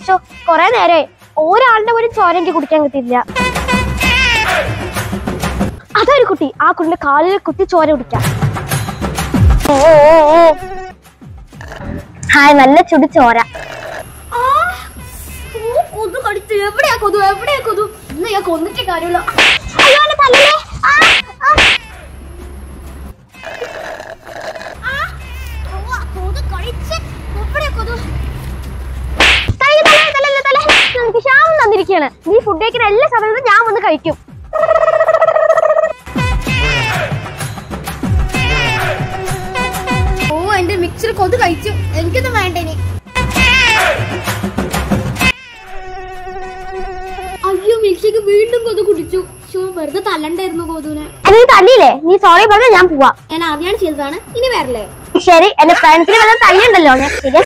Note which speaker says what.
Speaker 1: Show കൊറേ നേരെ ഒരാളുടെ പോലും ചോര എനിക്ക് കുടിക്കാൻ കിട്ടിയില്ല അതൊരു കുട്ടി ആ കുട്ടിന്റെ കാലിൽ കുത്തി ചോര കുടിക്കാം ഓ ഓ, ഓ. ഹായ് നല്ല ചുടി ചോര
Speaker 2: കൊതു കടിച്ചു എവിടെയാ കൊതു എവിടെയാ കൊതു ഇന്ന് ഞാൻ കൊന്നിട്ടേ കാര്യമുള്ള
Speaker 1: അയ്യോ, എന്റെ തലയിലെ. ആ, ആ.
Speaker 2: കൊതു കഴിച്ച് എവിടെയാ കൊതു
Speaker 1: തലയിൽ, തലയിൽ, തലയിൽ, തലയിൽ. എനിക്ക് ക്ഷാമം തന്നിരിക്കുകയാണ് നീ ഫുഡ് കഴിക്കുന്ന എല്ലാ സമയത്തും ഞാൻ വന്ന് കഴിക്കും
Speaker 2: ഓ എന്റെ മിക്സർ കൊതു കഴിച്ചു എനിക്കൊന്നും വേണ്ട ഇനി അയ്യോ മിക്സിക്ക് വീണ്ടും കൊതു കുടിച്ചു ഷോ വെറുതെ തല്ലണ്ടായിരുന്നു കൊതുവിനെ
Speaker 1: നീ തല്ലിയില്ലേ നീ സോറി പറഞ്ഞാൽ ഞാൻ പോവാ
Speaker 2: ഞാൻ ആദ്യമാണ് ചെയ്തതാണ് ഇനി വരല്ലേ
Speaker 1: ശരി എന്റെ ഫ്രണ്ട്സിന് വല്ല തല്ലിയുണ്ടല്ലോ ഞാൻ ശരിയാ